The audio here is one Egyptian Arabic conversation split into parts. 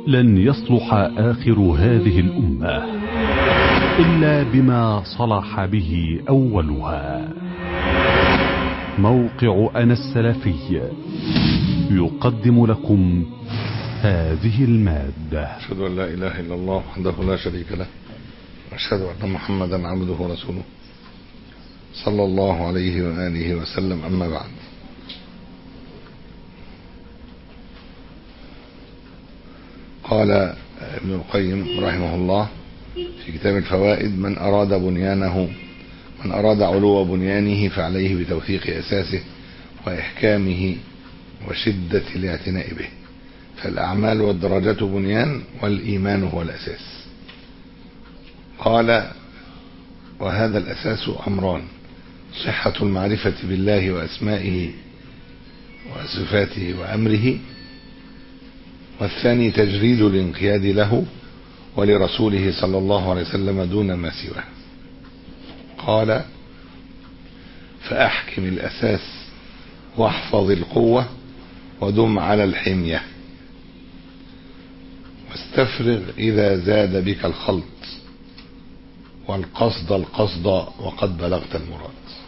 لن يصلح آخر هذه الأمة إلا بما صلح به أولها موقع أنا السلفي يقدم لكم هذه المادة أشهد أن لا إله إلا الله وحده لا شريك له وأشهد أن محمدا عبده ورسوله صلى الله عليه وآله وسلم أما بعد قال ابن القيم رحمه الله في كتاب الفوائد من أراد بنيانه من أراد علو بنيانه فعليه بتوثيق أساسه وإحكامه وشدة الاعتناء به فالأعمال والدرجات بنيان والإيمان هو الأساس قال وهذا الأساس أمران صحة المعرفة بالله وأسمائه وصفاته وأمره والثاني تجريد الانقياد له ولرسوله صلى الله عليه وسلم دون ما سواه قال فأحكم الأساس واحفظ القوة ودم على الحمية واستفرغ إذا زاد بك الخلط والقصد القصد وقد بلغت المراد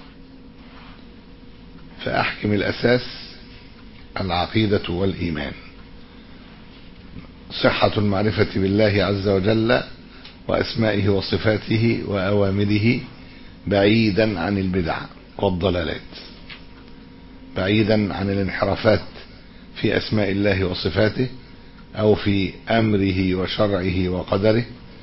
فأحكم الأساس العقيدة والإيمان صحة المعرفة بالله عز وجل وأسمائه وصفاته وأوامره بعيدا عن البدع والضلالات بعيدا عن الانحرافات في أسماء الله وصفاته أو في أمره وشرعه وقدره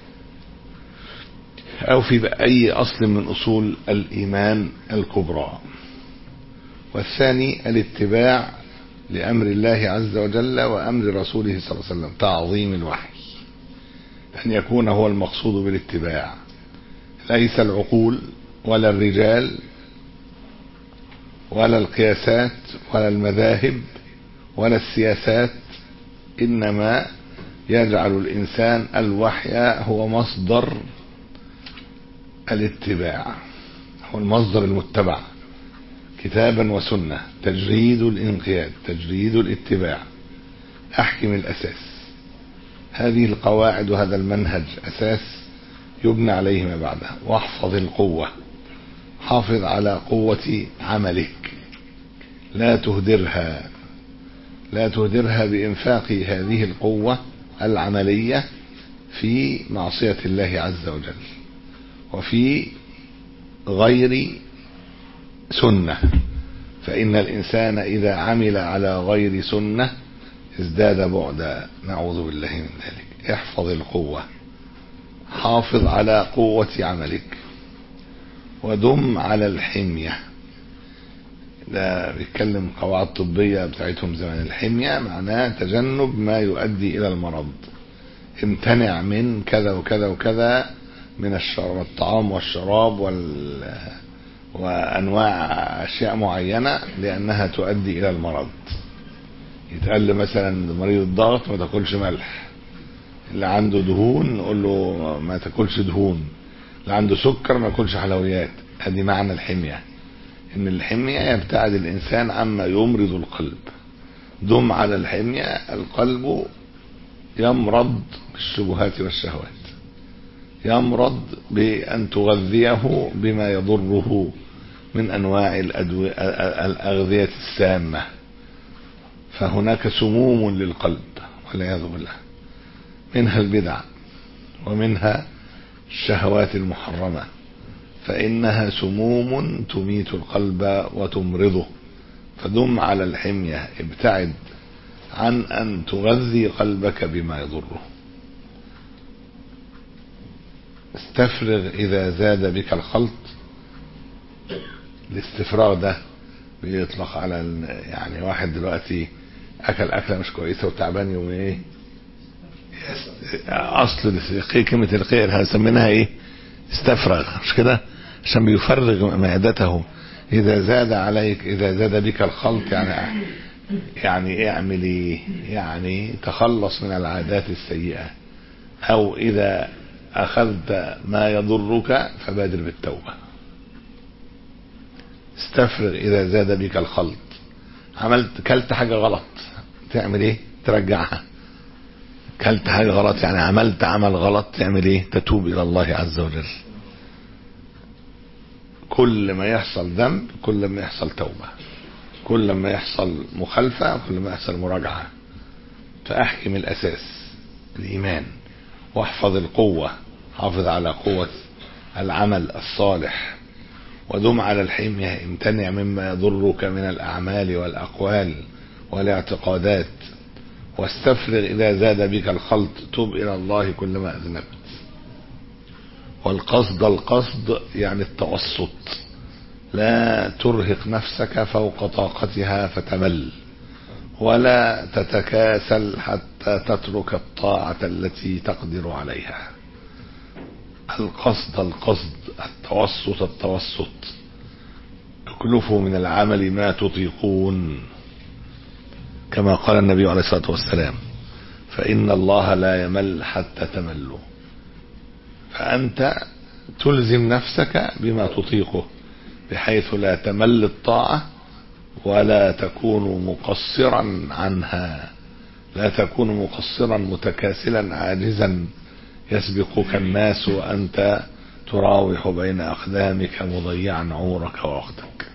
أو في أي أصل من أصول الإيمان الكبرى والثاني الاتباع لأمر الله عز وجل وأمر رسوله صلى الله عليه وسلم تعظيم الوحي أن يكون هو المقصود بالاتباع ليس العقول ولا الرجال ولا القياسات ولا المذاهب ولا السياسات إنما يجعل الإنسان الوحي هو مصدر الاتباع هو المصدر المتبع كتابا وسنة تجريد الانقياد تجريد الاتباع أحكم الأساس هذه القواعد وهذا المنهج أساس يبنى عليه ما بعدها واحفظ القوة حافظ على قوة عملك لا تهدرها لا تهدرها بإنفاق هذه القوة العملية في معصية الله عز وجل وفي غير سنة فإن الإنسان إذا عمل على غير سنة ازداد بعدا نعوذ بالله من ذلك احفظ القوة حافظ على قوة عملك ودم على الحمية ده بيتكلم قواعد طبية بتاعتهم زمان الحمية معناه تجنب ما يؤدي إلى المرض امتنع من كذا وكذا وكذا من الشراب الطعام والشراب وال وانواع اشياء معينه لانها تؤدي الى المرض يتقال مثلا مريض الضغط ما تاكلش ملح اللي عنده دهون نقول له ما تاكلش دهون اللي عنده سكر ما ياكلش حلويات ادي معنى الحميه ان الحميه يبتعد الانسان عما يمرض القلب دم على الحميه القلب يمرض بالشبهات والشهوات يمرض بأن تغذيه بما يضره من أنواع الأغذية السامة فهناك سموم للقلب والعياذ بالله منها البدع ومنها الشهوات المحرمة فإنها سموم تميت القلب وتمرضه فدم على الحمية ابتعد عن أن تغذي قلبك بما يضره استفرغ إذا زاد بك الخلط الاستفراغ ده بيطلق على يعني واحد دلوقتي أكل أكلة مش كويسة وتعبان يوم إيه أصل كلمة الخير هنسميناها إيه استفرغ مش كده عشان بيفرغ معدته إذا زاد عليك إذا زاد بك الخلط يعني يعني اعمل إيه يعني تخلص من العادات السيئة أو إذا أخذت ما يضرك فبادر بالتوبة استفرغ إذا زاد بك الخلط عملت كلت حاجة غلط تعمل إيه ترجعها كلت حاجة غلط يعني عملت عمل غلط تعمل ايه تتوب الى الله عز وجل كل ما يحصل ذنب كل ما يحصل توبة كل ما يحصل مخالفة كل ما يحصل مراجعة فأحكم الأساس الإيمان واحفظ القوة حافظ على قوة العمل الصالح ودم على الحمية امتنع مما يضرك من الأعمال والأقوال والاعتقادات واستفرغ إذا زاد بك الخلط تب إلى الله كلما أذنبت والقصد القصد يعني التوسط لا ترهق نفسك فوق طاقتها فتمل ولا تتكاسل حتى تترك الطاعة التي تقدر عليها القصد القصد التوسط التوسط اكلفوا من العمل ما تطيقون كما قال النبي عليه الصلاة والسلام فإن الله لا يمل حتى تملوا فأنت تلزم نفسك بما تطيقه بحيث لا تمل الطاعة ولا تكون مقصرا عنها لا تكون مقصرا متكاسلا عاجزا يسبقك الناس وأنت تراوح بين أقدامك مضيعا عمرك ووقتك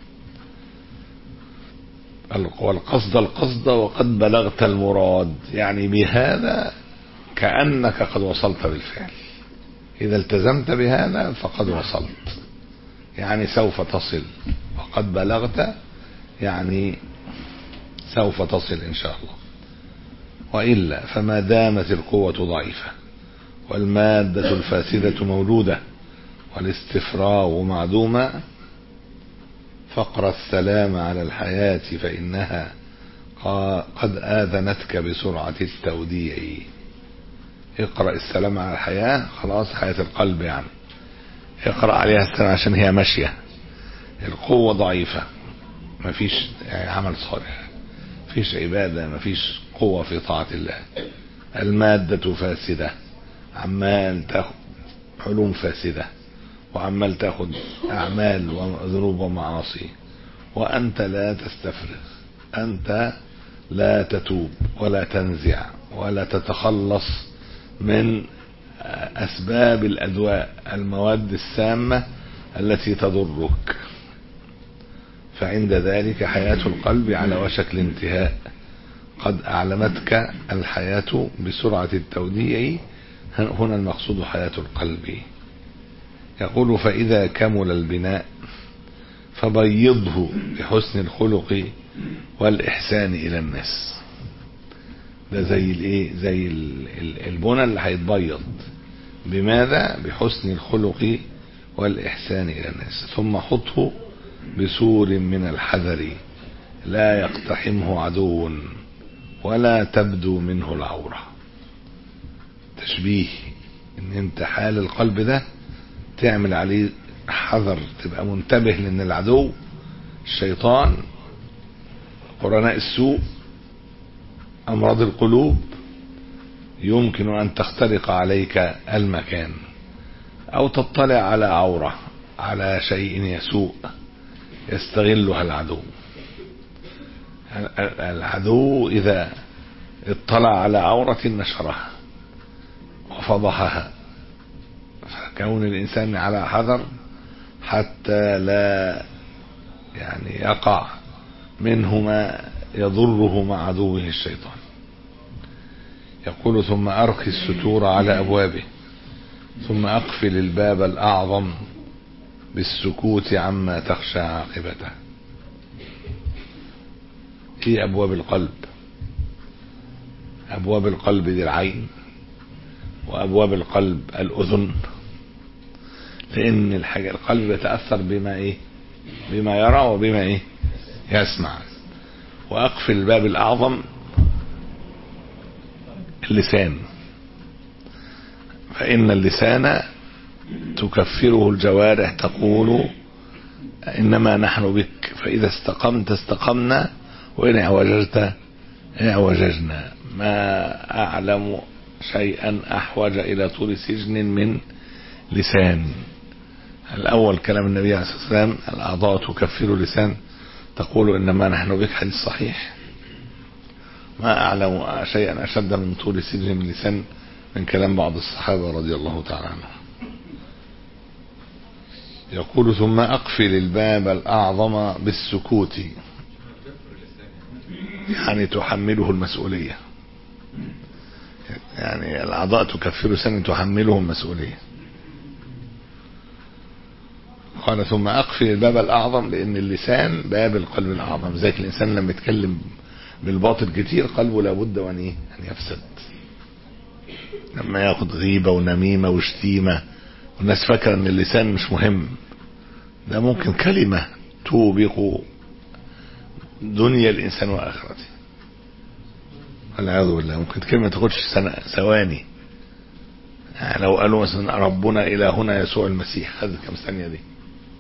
والقصد القصد وقد بلغت المراد يعني بهذا كأنك قد وصلت بالفعل إذا التزمت بهذا فقد وصلت يعني سوف تصل وقد بلغت يعني سوف تصل إن شاء الله وإلا فما دامت القوة ضعيفة والمادة الفاسدة موجودة والاستفراغ معدومة فاقرأ السلام على الحياة فإنها قد آذنتك بسرعة التوديع اقرأ السلام على الحياة خلاص حياة القلب يعني اقرأ عليها السلام عشان هي ماشية القوة ضعيفة مفيش عمل صالح مفيش عبادة مفيش قوة في طاعة الله المادة فاسدة عمال تاخد علوم فاسدة وعمال تاخد أعمال وذنوب ومعاصي وأنت لا تستفرغ أنت لا تتوب ولا تنزع ولا تتخلص من أسباب الأدواء المواد السامة التي تضرك فعند ذلك حياة القلب على وشك الانتهاء قد أعلمتك الحياة بسرعة التوديع هنا المقصود حياة القلب يقول فإذا كمل البناء فبيضه بحسن الخلق والإحسان إلى الناس ده زي الايه زي البنى اللي هيتبيض بماذا بحسن الخلق والإحسان إلى الناس ثم حطه بسور من الحذر لا يقتحمه عدو ولا تبدو منه العورة تشبيه ان انت حال القلب ده تعمل عليه حذر تبقى منتبه لان العدو الشيطان قرناء السوء امراض القلوب يمكن ان تخترق عليك المكان او تطلع على عورة على شيء يسوء يستغلها العدو العدو اذا اطلع على عورة نشرها وفضحها فكون الانسان على حذر حتى لا يعني يقع منه ما يضره مع عدوه الشيطان يقول ثم أرخي الستور على أبوابه ثم أقفل الباب الأعظم بالسكوت عما تخشى عاقبته هي أبواب القلب أبواب القلب دي العين وأبواب القلب الأذن لأن الحاجة القلب يتأثر بما إيه بما يرى وبما إيه يسمع وأقفل الباب الأعظم اللسان فإن اللسان تكفره الجوارح تقول إنما نحن بك فإذا استقمت استقمنا وإن اعوججت اعوججنا ما أعلم شيئا أحوج إلى طول سجن من لسان الأول كلام النبي عليه الصلاة والسلام الأعضاء تكفر اللسان تقول إنما نحن بك حديث صحيح ما أعلم شيئا أشد من طول سجن من لسان من كلام بعض الصحابة رضي الله تعالى عنهم يقول ثم أقفل الباب الأعظم بالسكوت يعني تحمله المسؤولية يعني الأعضاء تكفر سنة تحمله المسؤولية قال ثم أقفل الباب الأعظم لأن اللسان باب القلب الأعظم ذلك الإنسان لما يتكلم بالباطل كتير قلبه لابد وأن إيه؟ أن يفسد لما ياخد غيبة ونميمة وشتيمة والناس فاكرة أن اللسان مش مهم ده ممكن كلمة توبق دنيا الإنسان وآخرته والعياذ بالله ممكن كلمة تاخدش سنة ثواني يعني لو قالوا مثلا ربنا إلهنا يسوع المسيح خد كم ثانية دي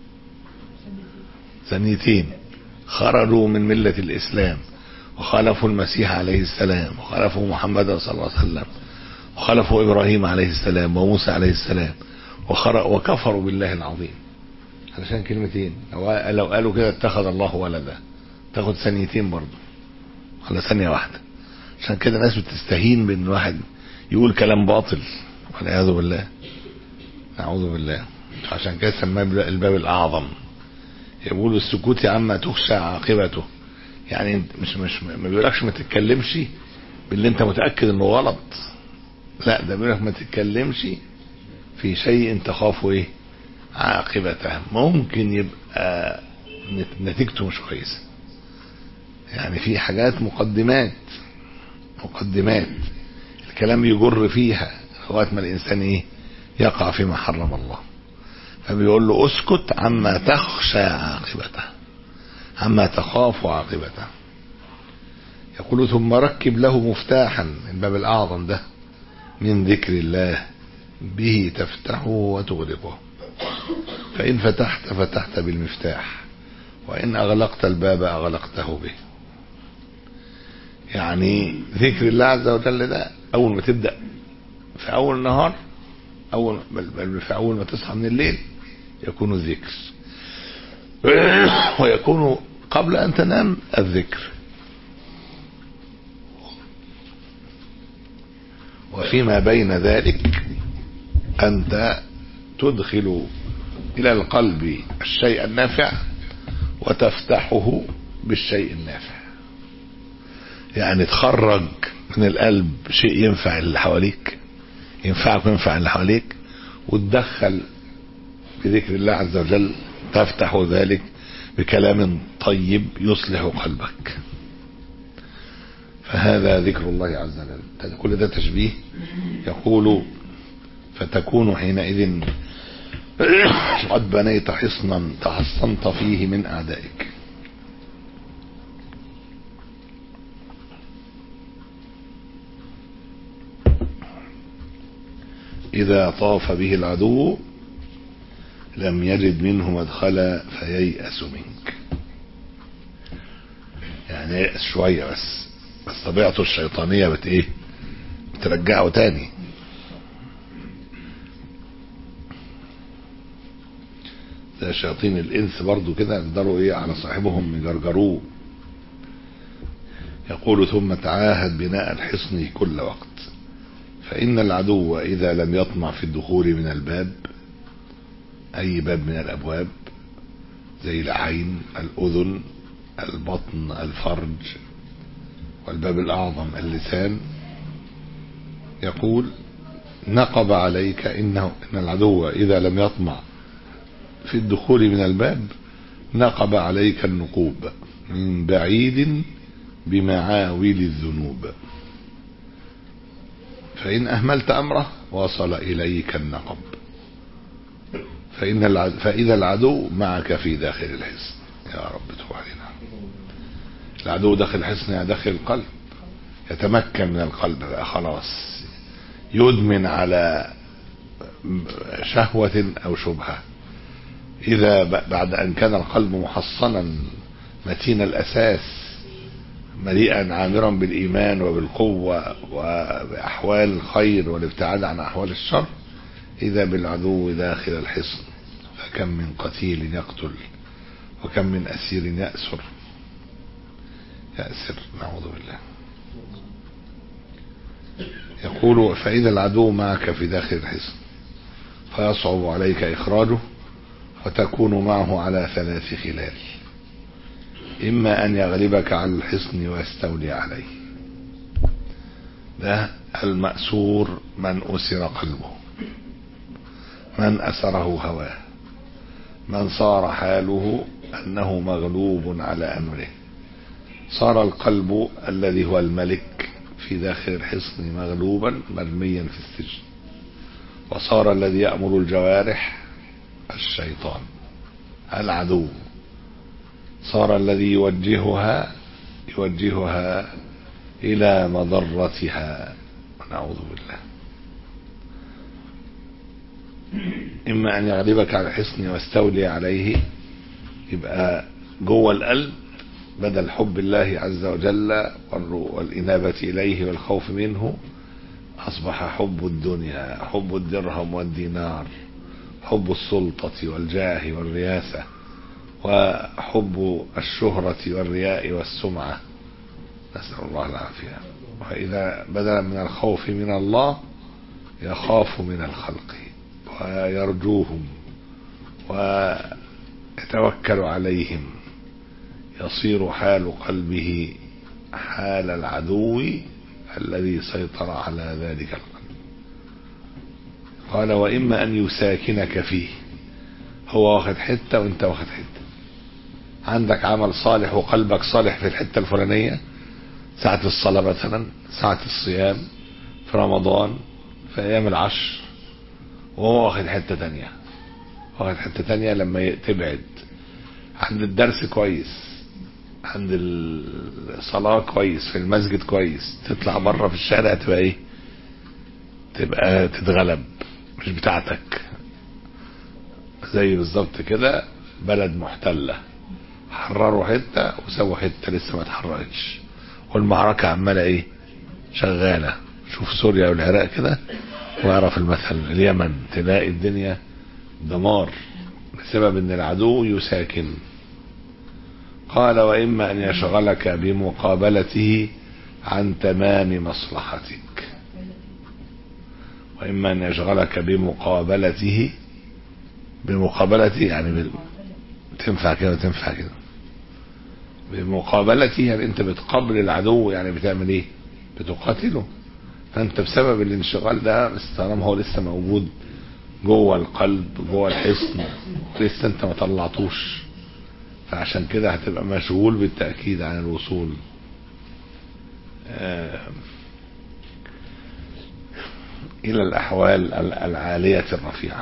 ثانيتين خرجوا من ملة الإسلام وخالفوا المسيح عليه السلام وخالفوا محمد صلى الله عليه وسلم وخالفوا إبراهيم عليه السلام وموسى عليه السلام وكفروا بالله العظيم علشان كلمتين لو لو قالوا كده اتخذ الله ولدا تاخد ثانيتين برضه ولا ثانية واحدة عشان كده الناس بتستهين بان الواحد يقول كلام باطل والعياذ بالله نعوذ بالله عشان كده سماه الباب الاعظم يقول السكوت عما تخشى عاقبته يعني مش مش ما بيقولكش ما تتكلمش باللي انت متاكد انه غلط لا ده بيقولك ما تتكلمش في شيء تخاف ايه عاقبته ممكن يبقى نتيجته مش كويسه يعني في حاجات مقدمات مقدمات الكلام يجر فيها لغايه ما الانسان ايه يقع فيما حرم الله فبيقول له اسكت عما تخشى عاقبته عما تخاف عاقبته يقول ثم ركب له مفتاحا الباب الاعظم ده من ذكر الله به تفتحه وتغلقه فإن فتحت فتحت بالمفتاح وإن أغلقت الباب أغلقته به يعني ذكر الله عز وجل ده أول ما تبدأ في أول النهار أول بل في أول ما تصحى من الليل يكون الذكر ويكون قبل أن تنام الذكر وفيما بين ذلك أنت تدخل إلى القلب الشيء النافع وتفتحه بالشيء النافع يعني تخرج من القلب شيء ينفع اللي حواليك ينفعك وينفع اللي حواليك وتدخل بذكر الله عز وجل تفتح ذلك بكلام طيب يصلح قلبك فهذا ذكر الله عز وجل كل ده تشبيه يقول فتكون حينئذ قد بنيت حصنا تحصنت فيه من أعدائك إذا طاف به العدو لم يجد منه مدخلا فييأس منك يعني ييأس شوية بس بس طبيعته الشيطانية بت ايه بترجعه تاني ده شياطين الانس برضو كده يقدروا ايه على صاحبهم يجرجروه يقول ثم تعاهد بناء الحصن كل وقت فإن العدو إذا لم يطمع في الدخول من الباب أي باب من الأبواب زي العين الأذن البطن الفرج والباب الأعظم اللسان يقول نقب عليك إنه إن العدو إذا لم يطمع في الدخول من الباب نقب عليك النقوب من بعيد بمعاول الذنوب فإن أهملت أمره وصل إليك النقب فإن العدو فإذا العدو معك في داخل الحصن يا رب تب علينا العدو داخل الحصن يعني داخل القلب يتمكن من القلب بقى خلاص يدمن على شهوة أو شبهة إذا بعد أن كان القلب محصنا متين الأساس مليئا عامرا بالإيمان وبالقوة وبأحوال الخير والابتعاد عن أحوال الشر إذا بالعدو داخل الحصن فكم من قتيل يقتل وكم من أسير يأسر يأسر نعوذ بالله يقول فإذا العدو معك في داخل الحصن فيصعب عليك إخراجه وتكون معه على ثلاث خلال إما أن يغلبك على الحصن ويستولي عليه ده المأسور من أسر قلبه من أسره هواه من صار حاله أنه مغلوب على أمره صار القلب الذي هو الملك في داخل الحصن مغلوبا مرميا في السجن وصار الذي يأمر الجوارح الشيطان العدو صار الذي يوجهها يوجهها إلى مضرتها ونعوذ بالله إما أن يغلبك على الحصن واستولي عليه يبقى جوه القلب بدل حب الله عز وجل والإنابة إليه والخوف منه أصبح حب الدنيا حب الدرهم والدينار حب السلطة والجاه والرياسة وحب الشهرة والرياء والسمعة نسأل الله العافية وإذا بدلا من الخوف من الله يخاف من الخلق ويرجوهم ويتوكل عليهم يصير حال قلبه حال العدو الذي سيطر على ذلك القلب قال وإما أن يساكنك فيه هو واخد حتة وانت واخد حتة عندك عمل صالح وقلبك صالح في الحتة الفلانية ساعة الصلاة مثلا ساعة الصيام في رمضان في أيام العشر وهو واخد حتة تانية واخد حتة تانية لما تبعد عند الدرس كويس عند الصلاة كويس في المسجد كويس تطلع بره في الشارع تبقى ايه تبقى تتغلب مش بتاعتك زي بالظبط كده بلد محتلة حرروا حتة وسووا حتة لسه ما اتحررتش والمعركة عمالة ايه شغالة شوف سوريا والعراق كده واعرف المثل اليمن تلاقي الدنيا دمار بسبب ان العدو يساكن قال وإما أن يشغلك بمقابلته عن تمام مصلحتك وإما أن يشغلك بمقابلته بمقابلته يعني بال... تنفع كده وتنفع كده بمقابلته يعني انت بتقابل العدو يعني بتعمل ايه بتقاتله فانت بسبب الانشغال ده بس طالما هو لسه موجود جوه القلب جوه الحصن لسه انت ما طلعتوش فعشان كده هتبقى مشغول بالتأكيد عن الوصول إلى الأحوال العالية الرفيعة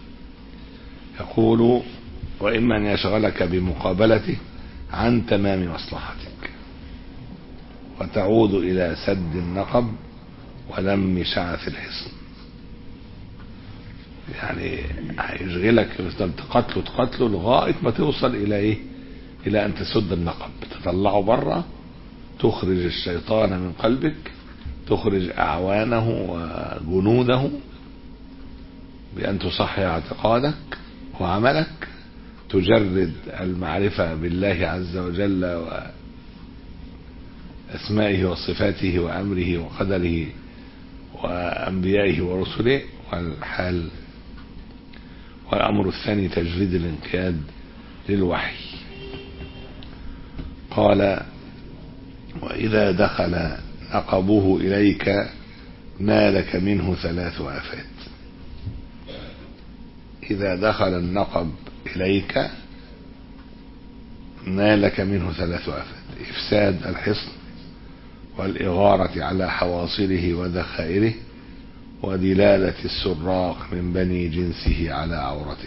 يقول وإما أن يشغلك بمقابلته عن تمام مصلحتك وتعود إلى سد النقب ولم شعث الحصن يعني هيشغلك تفضل تقاتله تقاتله لغايه ما توصل الى ايه؟ الى ان تسد النقب تطلعه بره تخرج الشيطان من قلبك تخرج اعوانه وجنوده بان تصحي اعتقادك وعملك تجرد المعرفه بالله عز وجل واسمائه وصفاته وامره وقدره وانبيائه ورسله والحال والأمر الثاني تجريد الانقياد للوحي قال وإذا دخل نقبه إليك نالك منه ثلاث آفات إذا دخل النقب إليك نالك منه ثلاث آفات إفساد الحصن والإغارة على حواصله وذخائره ودلالة السراق من بني جنسه على عورته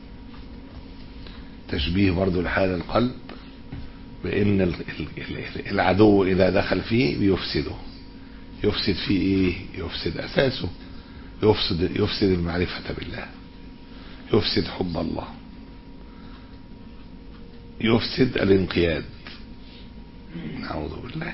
تشبيه برضو لحال القلب بأن العدو إذا دخل فيه بيفسده يفسد فيه إيه يفسد أساسه يفسد, يفسد المعرفة بالله يفسد حب الله يفسد الانقياد نعوذ بالله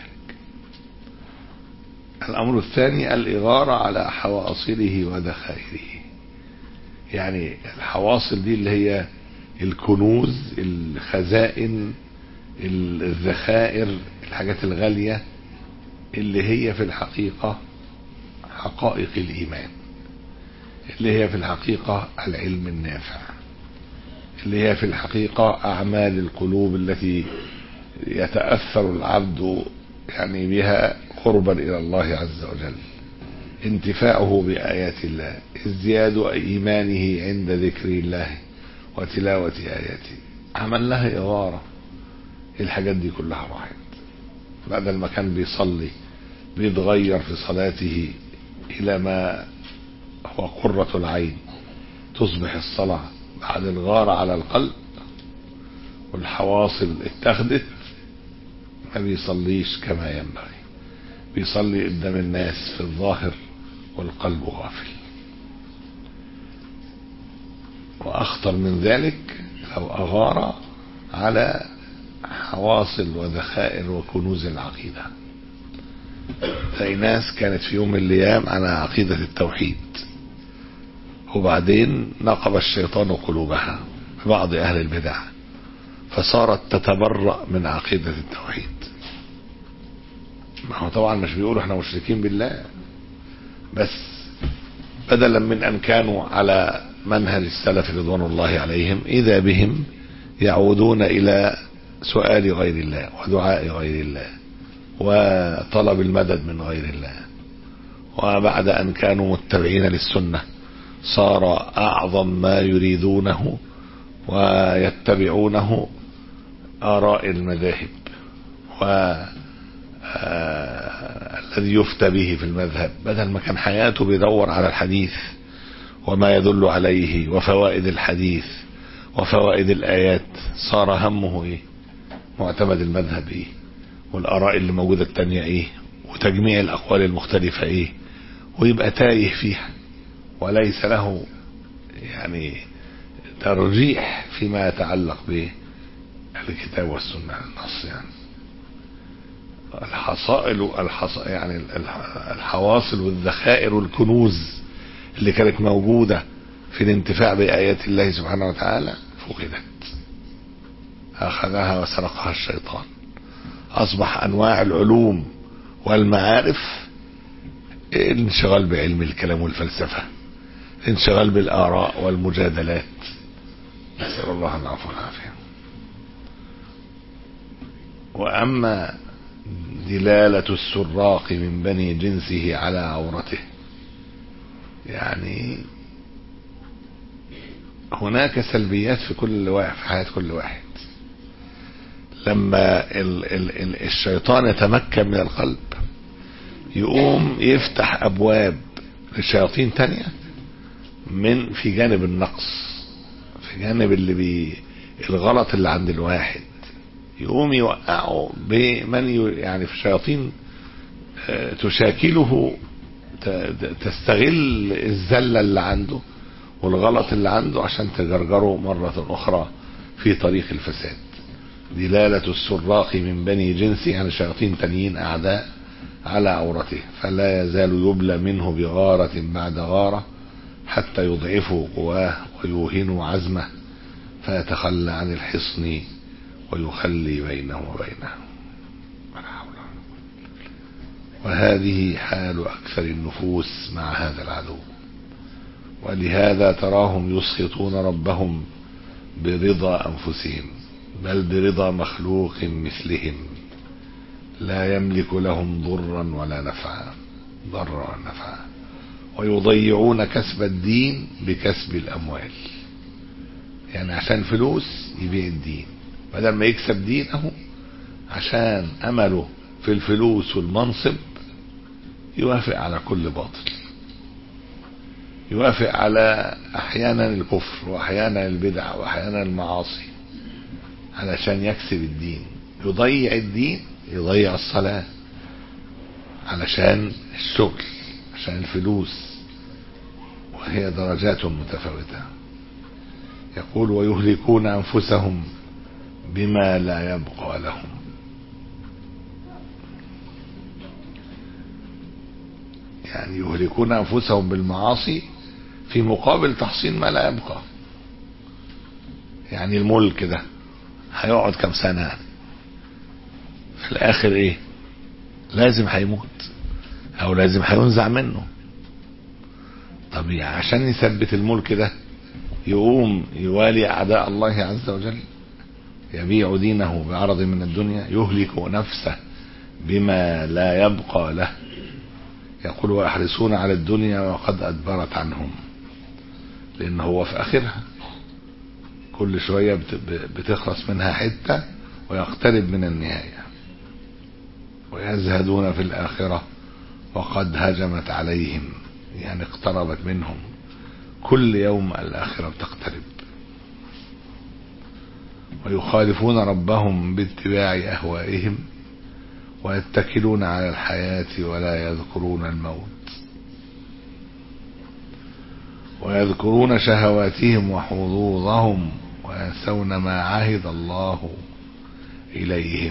الأمر الثاني الإغارة على حواصله وذخائره يعني الحواصل دي اللي هي الكنوز الخزائن الذخائر الحاجات الغالية اللي هي في الحقيقة حقائق الإيمان اللي هي في الحقيقة العلم النافع اللي هي في الحقيقة أعمال القلوب التي يتأثر العبد يعني بها قربا إلى الله عز وجل انتفاعه بآيات الله ازدياد إيمانه عند ذكر الله وتلاوة آياته عمل لها إغارة الحاجات دي كلها راحت بدل ما كان بيصلي بيتغير في صلاته إلى ما هو قرة العين تصبح الصلاة بعد الغارة على القلب والحواصل اتخذت ما بيصليش كما ينبغي بيصلي قدام الناس في الظاهر والقلب غافل وأخطر من ذلك لو أغار على حواصل وذخائر وكنوز العقيدة زي ناس كانت في يوم من الأيام على عقيدة التوحيد وبعدين نقب الشيطان قلوبها في بعض أهل البدع فصارت تتبرأ من عقيدة التوحيد ما هو طبعا مش بيقولوا احنا مشركين بالله بس بدلا من ان كانوا على منهج السلف رضوان الله عليهم اذا بهم يعودون الى سؤال غير الله ودعاء غير الله وطلب المدد من غير الله وبعد ان كانوا متبعين للسنه صار اعظم ما يريدونه ويتبعونه اراء المذاهب و آه الذي يفتى به في المذهب بدل ما كان حياته بيدور على الحديث وما يدل عليه وفوائد الحديث وفوائد الآيات صار همه ايه معتمد المذهب ايه والآراء اللي موجودة التانية ايه وتجميع الأقوال المختلفة ايه ويبقى تايه فيها وليس له يعني ترجيح فيما يتعلق بالكتاب والسنة النص يعني الحصائل الحص... يعني الحواصل والذخائر والكنوز اللي كانت موجودة في الانتفاع بآيات الله سبحانه وتعالى فقدت أخذها وسرقها الشيطان أصبح أنواع العلوم والمعارف الانشغال بعلم الكلام والفلسفة الانشغال بالآراء والمجادلات نسأل الله العفو والعافية وأما دلالة السراق من بني جنسه على عورته يعني هناك سلبيات في كل واحد في حياة كل واحد لما ال ال ال الشيطان يتمكن من القلب يقوم يفتح أبواب لشياطين تانية من في جانب النقص في جانب اللي بي الغلط اللي عند الواحد يقوم يوقعه بمن يعني في شياطين تشاكله تستغل الزلة اللي عنده والغلط اللي عنده عشان تجرجره مرة أخرى في طريق الفساد دلالة السراق من بني جنسه يعني شياطين تانيين أعداء على عورته فلا يزال يبلى منه بغارة بعد غارة حتى يضعفوا قواه ويوهنوا عزمه فيتخلى عن الحصن ويخلي بينه وبينه ولا حول وهذه حال أكثر النفوس مع هذا العدو ولهذا تراهم يسخطون ربهم برضا أنفسهم بل برضا مخلوق مثلهم لا يملك لهم ضرا ولا نفعا ضرا ولا نفعا ويضيعون كسب الدين بكسب الأموال يعني عشان فلوس يبيع الدين بدل ما يكسب دينه عشان أمله في الفلوس والمنصب يوافق على كل باطل يوافق على أحيانا الكفر وأحيانا البدع وأحيانا المعاصي علشان يكسب الدين يضيع الدين يضيع الصلاة علشان الشغل عشان الفلوس وهي درجات متفاوتة يقول ويهلكون أنفسهم بما لا يبقى لهم يعني يهلكون أنفسهم بالمعاصي في مقابل تحصيل ما لا يبقى يعني الملك ده هيقعد كم سنة في الآخر إيه لازم هيموت او لازم هينزع منه طب يعني عشان يثبت الملك ده يقوم يوالي اعداء الله عز وجل يبيع دينه بعرض من الدنيا يهلك نفسه بما لا يبقى له يقول ويحرصون على الدنيا وقد أدبرت عنهم لأن هو في آخرها كل شوية بتخلص منها حتة ويقترب من النهاية ويزهدون في الآخرة وقد هجمت عليهم يعني اقتربت منهم كل يوم الآخرة بتقترب ويخالفون ربهم باتباع أهوائهم ويتكلون على الحياة ولا يذكرون الموت ويذكرون شهواتهم وحظوظهم وينسون ما عهد الله إليهم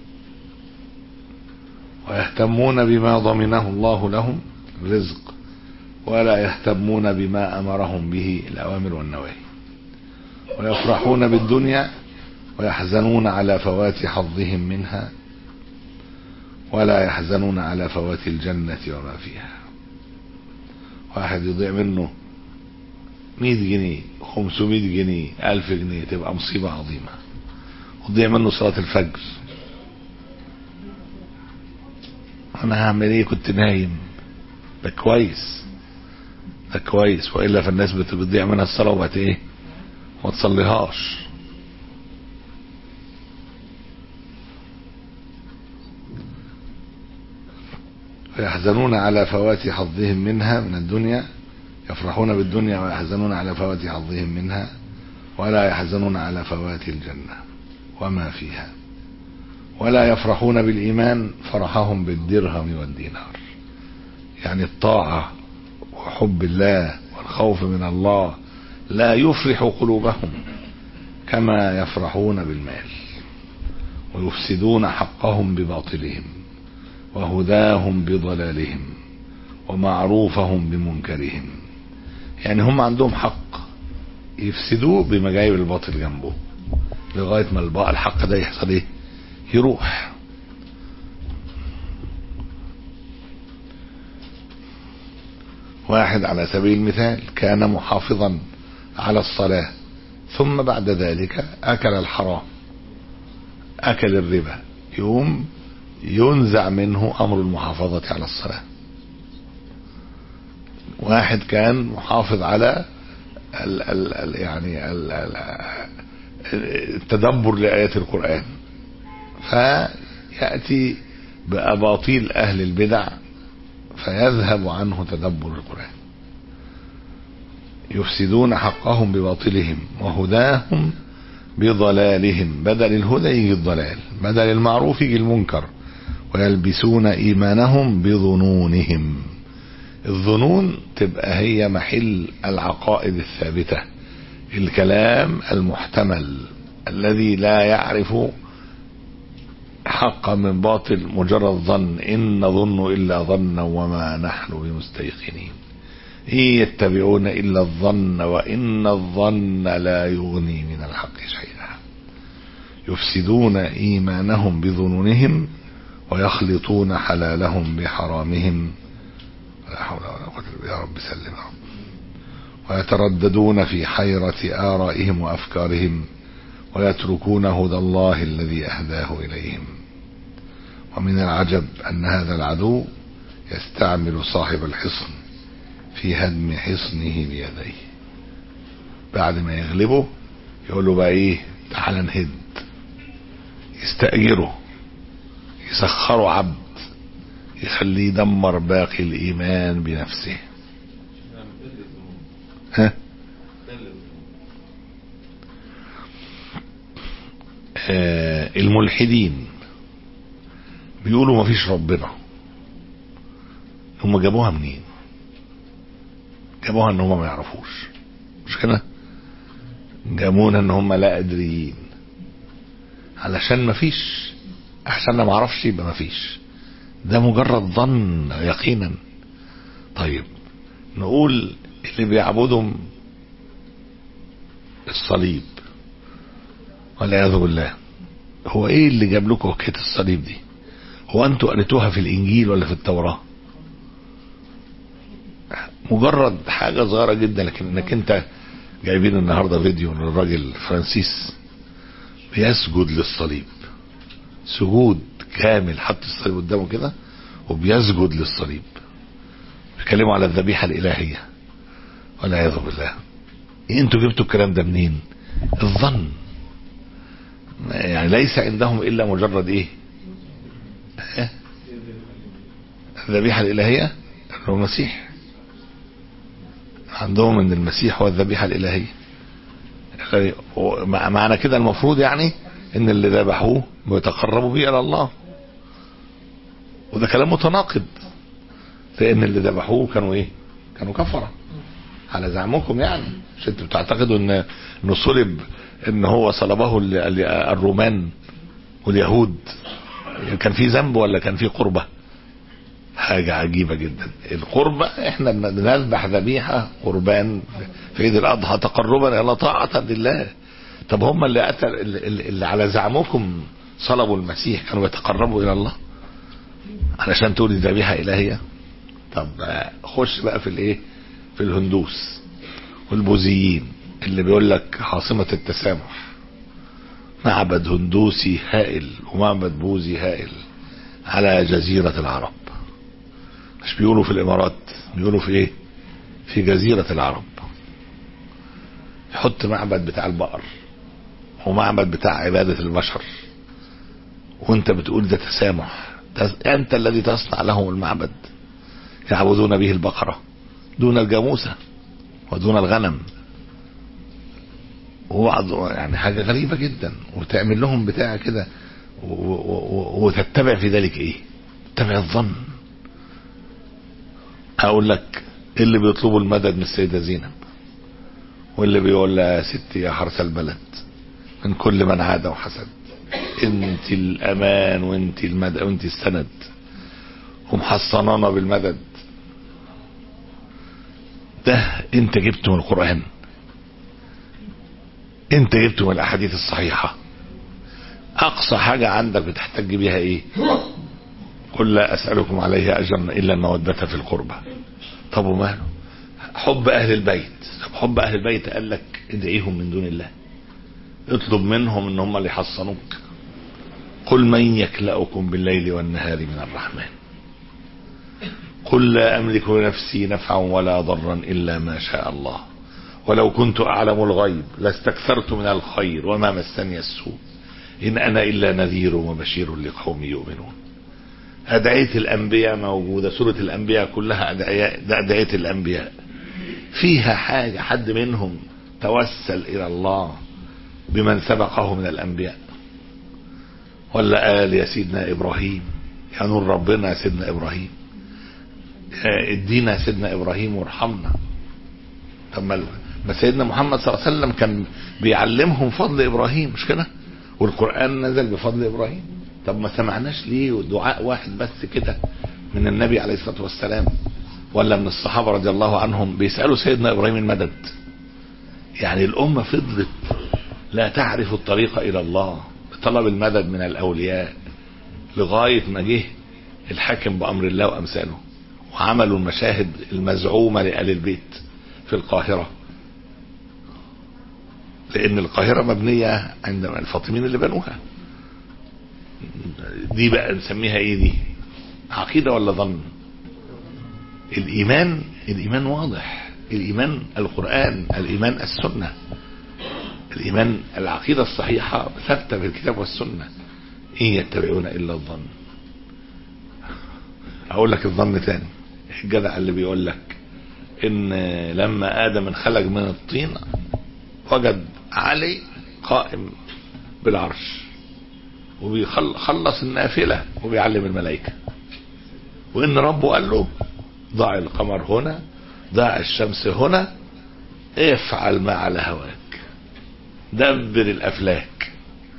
ويهتمون بما ضمنه الله لهم رزق ولا يهتمون بما أمرهم به الأوامر والنواهي ويفرحون بالدنيا ويحزنون على فوات حظهم منها ولا يحزنون على فوات الجنة وما فيها واحد يضيع منه مئة جنيه خمسمائة جنيه ألف جنيه تبقى مصيبة عظيمة وتضيع منه صلاة الفجر أنا هعمل إيه كنت نايم ده كويس ده كويس وإلا فالناس بتضيع منها الصلاة وبقت إيه ما تصليهاش ويحزنون على فوات حظهم منها من الدنيا يفرحون بالدنيا ويحزنون على فوات حظهم منها ولا يحزنون على فوات الجنة وما فيها ولا يفرحون بالإيمان فرحهم بالدرهم والدينار يعني الطاعة وحب الله والخوف من الله لا يفرح قلوبهم كما يفرحون بالمال ويفسدون حقهم بباطلهم وهداهم بضلالهم ومعروفهم بمنكرهم يعني هم عندهم حق يفسدوه بمجايب الباطل جنبه لغاية ما الباء الحق ده يحصل ايه يروح واحد على سبيل المثال كان محافظا على الصلاة ثم بعد ذلك أكل الحرام أكل الربا يوم ينزع منه أمر المحافظة على الصلاة واحد كان محافظ على ال ال ال يعني ال ال التدبر لآيات القرآن فيأتي بأباطيل أهل البدع فيذهب عنه تدبر القرآن يفسدون حقهم بباطلهم وهداهم بضلالهم بدل الهدى يجي الضلال بدل المعروف يجي المنكر ويلبسون إيمانهم بظنونهم الظنون تبقى هي محل العقائد الثابتة الكلام المحتمل الذي لا يعرف حقا من باطل مجرد ظن إن نظن إلا ظنا وما نحن بمستيقنين إن يتبعون إلا الظن وإن الظن لا يغني من الحق شيئا يفسدون إيمانهم بظنونهم ويخلطون حلالهم بحرامهم لا حول ولا قوة إلا يا رب سلم يا رب ويترددون في حيرة آرائهم وأفكارهم ويتركون هدى الله الذي أهداه إليهم ومن العجب أن هذا العدو يستعمل صاحب الحصن في هدم حصنه بيديه بعد ما يغلبه يقول له بقى ايه تعال نهد يستأجره يسخره عبد يخليه يدمر باقي الإيمان بنفسه ها آه الملحدين بيقولوا ما فيش ربنا هم جابوها منين جابوها ان هم ما يعرفوش مش كده جابونا ان هم لا ادريين علشان ما فيش عشان انا ما اعرفش يبقى ما فيش ده مجرد ظن يقينا طيب نقول اللي بيعبدهم الصليب والعياذ بالله هو ايه اللي جاب لكم حكايه الصليب دي هو انتوا قريتوها في الانجيل ولا في التوراه مجرد حاجه صغيره جدا لكن انك انت جايبين النهارده فيديو للراجل فرانسيس بيسجد للصليب سجود كامل حط الصليب قدامه كده وبيسجد للصليب بيتكلموا على الذبيحه الالهيه والعياذ بالله انتوا جبتوا الكلام ده منين الظن يعني ليس عندهم الا مجرد ايه إيه؟ الذبيحه الالهيه هو المسيح عندهم ان المسيح هو الذبيحه الالهيه يعني مع- معنى كده المفروض يعني ان اللي ذبحوه بيتقربوا به الى الله وده كلام متناقض لان اللي ذبحوه كانوا ايه كانوا كفره على زعمكم يعني مش انتوا بتعتقدوا ان انه صلب ان هو صلبه ال- ال- الرومان واليهود كان في ذنب ولا كان في قربه حاجة عجيبة جدا القربة احنا بنذبح ذبيحة قربان في عيد الأضحى تقربا إلى الله طاعة لله طب هم اللي قتل اللي, اللي على زعمكم صلبوا المسيح كانوا يتقربوا إلى الله علشان تقولي ذبيحة إلهية طب آه، خش بقى في الايه في الهندوس والبوذيين اللي بيقول لك عاصمة التسامح معبد هندوسي هائل ومعبد بوذي هائل على جزيرة العرب مش بيقولوا في الامارات بيقولوا في ايه في جزيرة العرب يحط معبد بتاع البقر ومعبد بتاع عبادة البشر وانت بتقول ده تسامح تس- انت الذي تصنع لهم المعبد يعبدون به البقرة دون الجاموسة ودون الغنم وبعض يعني حاجة غريبة جدا وتعمل لهم بتاع كده و- و- و- وتتبع في ذلك ايه تتبع الظن هقول لك اللي بيطلبوا المدد من السيدة زينب واللي بيقول لها يا ستي يا حرس البلد من كل من عاد وحسد انت الامان وانت المدد وانت السند ومحصنانا بالمدد ده انت جبته من القرآن انت جبته من الاحاديث الصحيحة اقصى حاجة عندك بتحتج بيها ايه قل لا اسألكم عليه اجرا الا المودة في القربى طب وماله حب اهل البيت طب حب اهل البيت قال لك ادعيهم من دون الله اطلب منهم ان هم اللي يحصنوك قل من يكلأكم بالليل والنهار من الرحمن قل لا املك لنفسي نفعا ولا ضرا الا ما شاء الله ولو كنت اعلم الغيب لاستكثرت من الخير وما مسني السوء ان انا الا نذير وبشير لقوم يؤمنون أدعية الأنبياء موجودة سورة الأنبياء كلها أدعياء ده أدعية الأنبياء فيها حاجة حد منهم توسل إلى الله بمن سبقه من الأنبياء ولا قال يا سيدنا إبراهيم يا نور ربنا يا سيدنا إبراهيم يا ادينا يا سيدنا إبراهيم وارحمنا طب ما ما سيدنا محمد صلى الله عليه وسلم كان بيعلمهم فضل إبراهيم مش كده والقرآن نزل بفضل إبراهيم طب ما سمعناش ليه دعاء واحد بس كده من النبي عليه الصلاة والسلام ولا من الصحابة رضي الله عنهم بيسألوا سيدنا إبراهيم المدد يعني الأمة فضلت لا تعرف الطريق إلى الله بطلب المدد من الأولياء لغاية ما جه الحاكم بأمر الله وأمثاله وعملوا المشاهد المزعومة لآل البيت في القاهرة لأن القاهرة مبنية عند الفاطميين اللي بنوها دي بقى نسميها ايه دي عقيدة ولا ظن الايمان الايمان واضح الايمان القرآن الايمان السنة الايمان العقيدة الصحيحة ثابتة في الكتاب والسنة ان يتبعون الا الظن اقول لك الظن تاني الجدع اللي بيقول لك ان لما ادم انخلق من الطين وجد علي قائم بالعرش وبيخلص النافلة وبيعلم الملائكة وإن ربه قال له ضع القمر هنا ضع الشمس هنا افعل ما على هواك دبر الأفلاك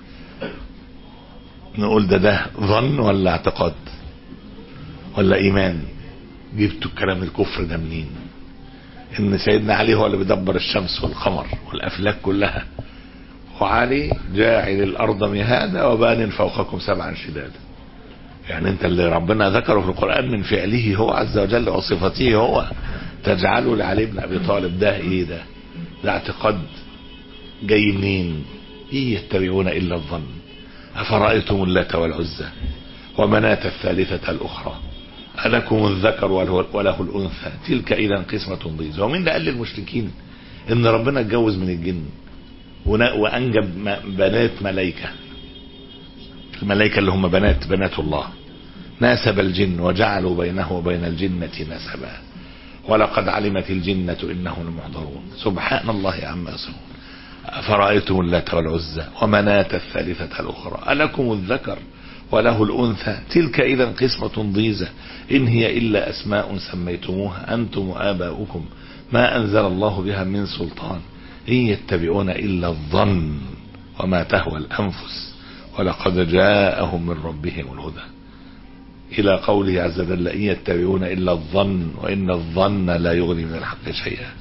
نقول ده ده ظن ولا اعتقاد ولا إيمان جبتوا الكلام الكفر ده منين إن سيدنا علي هو اللي بيدبر الشمس والقمر والأفلاك كلها وعلي جاعل الارض مهادا وبان فوقكم سبعا شدادا يعني انت اللي ربنا ذكره في القرآن من فعله هو عز وجل وصفته هو تجعله لعلي بن ابي طالب ده ايه ده ده اعتقاد جاي منين إن يتبعون إلا الظن أفرأيتم اللات والعزى ومناة الثالثة الأخرى ألكم الذكر وله الأنثى تلك إذا قسمة ضيزى ومين ده قال للمشركين إن ربنا اتجوز من الجن وأنجب بنات ملائكة الملائكة اللي هم بنات بنات الله ناسب الجن وجعلوا بينه وبين الجنة نسبا ولقد علمت الجنة إنهم لمحضرون سبحان الله عما يصفون أفرأيتم اللات والعزى ومناة الثالثة الأخرى ألكم الذكر وله الأنثى تلك إذا قسمة ضيزة إن هي إلا أسماء سميتموها أنتم وآباؤكم ما أنزل الله بها من سلطان إن يتبعون إلا الظن وما تهوى الأنفس ولقد جاءهم من ربهم الهدى إلى قوله عز وجل إن يتبعون إلا الظن وإن الظن لا يغني من الحق شيئا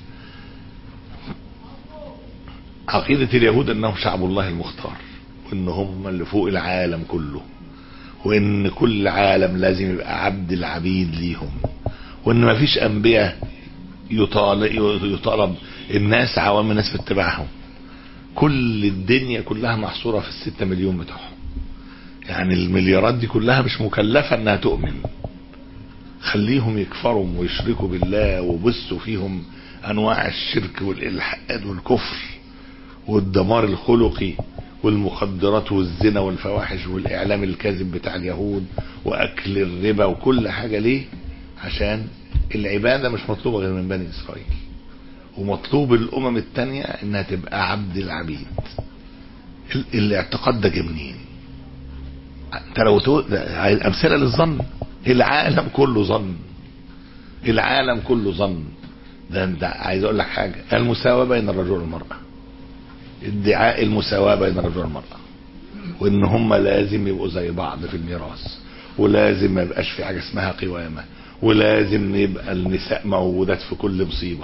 عقيدة اليهود أنهم شعب الله المختار وإن هم اللي فوق العالم كله وإن كل عالم لازم يبقى عبد العبيد ليهم وإن ما فيش أنبياء يطالب, يطالب الناس عوام الناس في اتباعهم كل الدنيا كلها محصورة في الستة مليون بتوعهم يعني المليارات دي كلها مش مكلفة انها تؤمن خليهم يكفروا ويشركوا بالله وبثوا فيهم انواع الشرك والالحاد والكفر والدمار الخلقي والمخدرات والزنا والفواحش والاعلام الكاذب بتاع اليهود واكل الربا وكل حاجة ليه عشان العبادة مش مطلوبة غير من بني اسرائيل ومطلوب الامم التانية انها تبقى عبد العبيد الاعتقاد ده جه منين انت لو تو... امثله للظن العالم كله ظن العالم كله ظن ده انت عايز اقول لك حاجه المساواه بين الرجل والمراه ادعاء المساواه بين الرجل والمراه وان هم لازم يبقوا زي بعض في الميراث ولازم ما يبقاش في حاجه اسمها قوامه ولازم يبقى النساء موجودات في كل مصيبه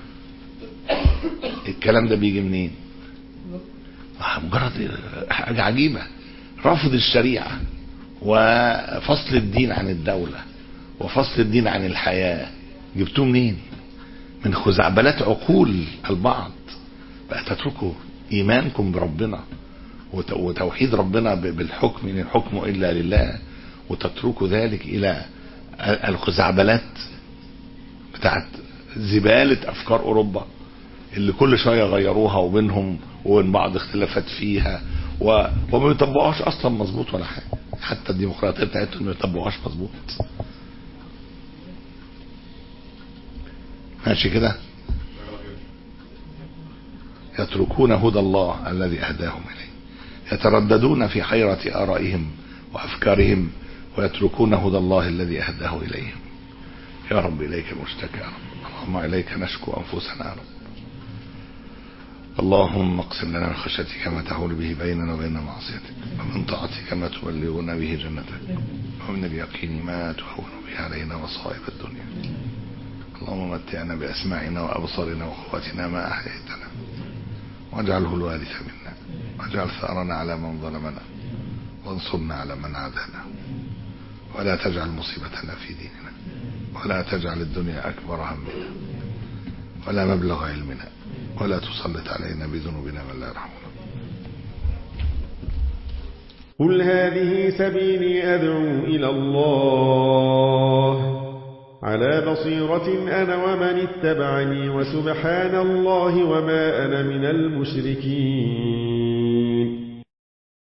الكلام ده بيجي منين مجرد حاجه عجيبه رفض الشريعة وفصل الدين عن الدولة وفصل الدين عن الحياة جبتوه منين من خزعبلات عقول البعض بقى تتركوا ايمانكم بربنا وتوحيد ربنا بالحكم ان الحكم الا لله وتتركوا ذلك الى الخزعبلات بتاعت زبالة افكار اوروبا اللي كل شوية غيروها وبينهم وبين بعض اختلافات فيها و... وما بيطبقوهاش اصلا مظبوط ولا حاجه حتى الديمقراطيه بتاعتهم ما بيطبقوهاش مظبوط ماشي كده يتركون هدى الله الذي اهداهم اليه يترددون في حيرة آرائهم وأفكارهم ويتركون هدى الله الذي أهداه إليهم يا رب إليك المشتكى يا رب اللهم إليك نشكو أنفسنا يا رب اللهم اقسم لنا من خشيتك ما تحول به بيننا وبين معصيتك ومن طاعتك ما تبلغنا به جنتك ومن اليقين ما تهون به علينا مصائب الدنيا اللهم متعنا بأسماعنا وأبصارنا وقواتنا ما أحييتنا واجعله الوارث منا واجعل ثأرنا على من ظلمنا وانصرنا على من عادانا ولا تجعل مصيبتنا في ديننا ولا تجعل الدنيا أكبر همنا ولا مبلغ علمنا ولا تسلط علينا بذنوبنا من لا يرحمنا قل هذه سبيلي أدعو إلى الله على بصيرة أنا ومن اتبعني وسبحان الله وما أنا من المشركين